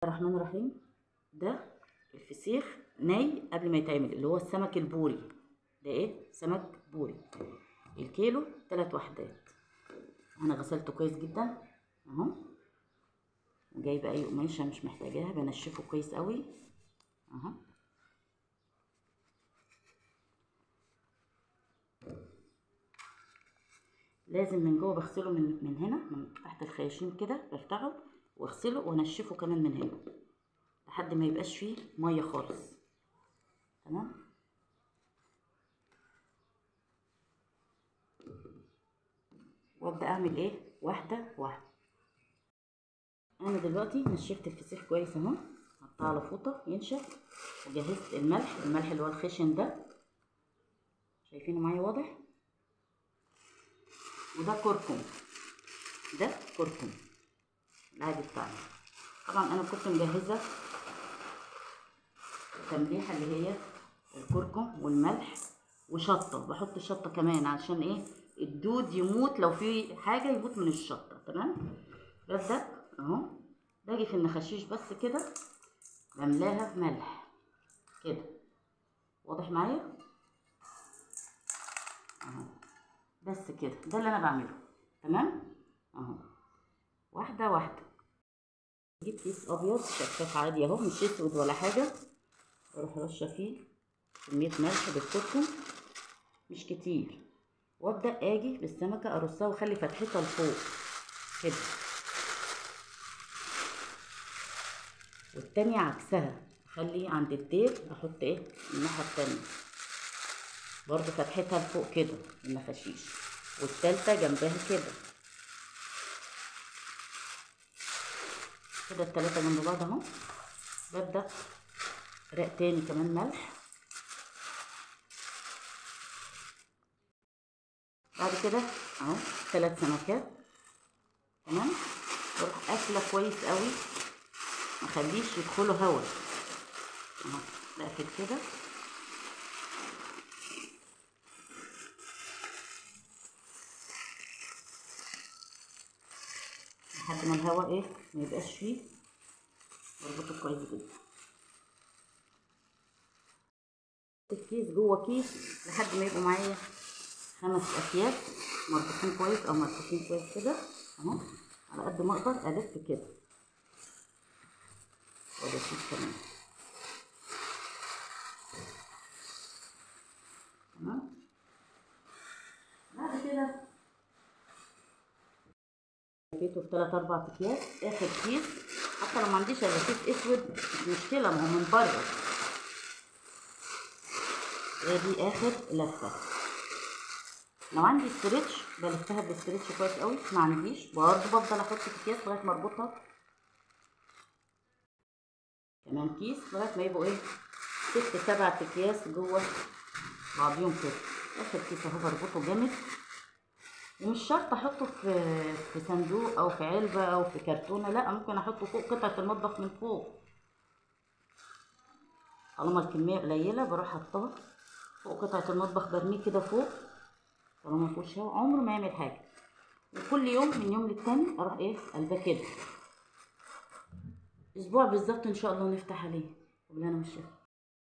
الرحمن الرحيم ده الفسيخ ني قبل ما يتعمل اللي هو السمك البوري ده ايه سمك بوري الكيلو تلات وحدات انا غسلته كويس جدا اهو وجايبه اي قماشه مش محتاجاها بنشفه كويس قوي اهو لازم من جوه بغسله من من هنا من تحت الخياشيم كده بفتحه واغسله وانشفه كمان من هنا لحد ما يبقاش فيه ميه خالص تمام وابدا اعمل ايه واحده واحده انا دلوقتي نشفت الفسيخ كويس اهو حطاه على فوطه ينشف وجهزت الملح الملح اللي هو الخشن ده شايفينه معايا واضح وده كركم ده كركم العادي بتاعنا طبعا انا كنت مجهزه التمليحه اللي هي الكركم والملح وشطه بحط شطه كمان عشان ايه الدود يموت لو في حاجه يموت من الشطه تمام ببدا اهو باجي في النخاشيش بس كده بملاها ملح كده واضح معايا اهو بس كده ده اللي انا بعمله تمام اهو واحده واحده اجيب كيس ابيض شفاف عادي اهو مش اسود ولا حاجه واروح رشه فيه كميه ملح بالكركم مش كتير وابدا اجي بالسمكه ارصها واخلي فتحتها لفوق كده والتانية عكسها اخلي عند الديل احط ايه الناحيه التانية برضو فتحتها لفوق كده النفاشيش والتالتة جنبها كده كده التلاتة جنب بعض اهو ببدأ رق تاني كمان ملح بعد كده اهو تلات سمكات تمام واروح قافلة كويس قوي مخليش يدخلوا هوا اهو بقفل كده لحد ما الهواء ايه ما يبقاش فيه واربطه كويس جدا الكيس جوه كيس لحد ما يبقوا معايا خمس اكياس مربوطين كويس او مربوطين كويس كده اهو على قد ما اقدر الف كده وده كيس كمان تمام بعد كده لفيته في تلات اربع اكياس اخر كيس حتى لو ما عنديش الا كيس اسود مش مشكله ما هو من بره ادي اخر لفه لو عندي استرتش بلفها بالاسترتش كويس قوي ما عنديش برضه بفضل احط في اكياس لغايه ما اربطها كمان كيس لغايه ما يبقوا ايه ست سبع اكياس جوه بعضيهم كده اخر كيس اهو بربطه جامد ومش شرط احطه في في صندوق او في علبه او في كرتونه لا ممكن احطه فوق قطعه المطبخ من فوق طالما الكميه قليله بروح حطها فوق قطعه المطبخ برميه كده فوق طالما مفيهوش هوا عمره ما يعمل حاجه وكل يوم من يوم للتاني اروح ايه قلبه كده اسبوع بالظبط ان شاء الله نفتح عليه وبالهنا والشفا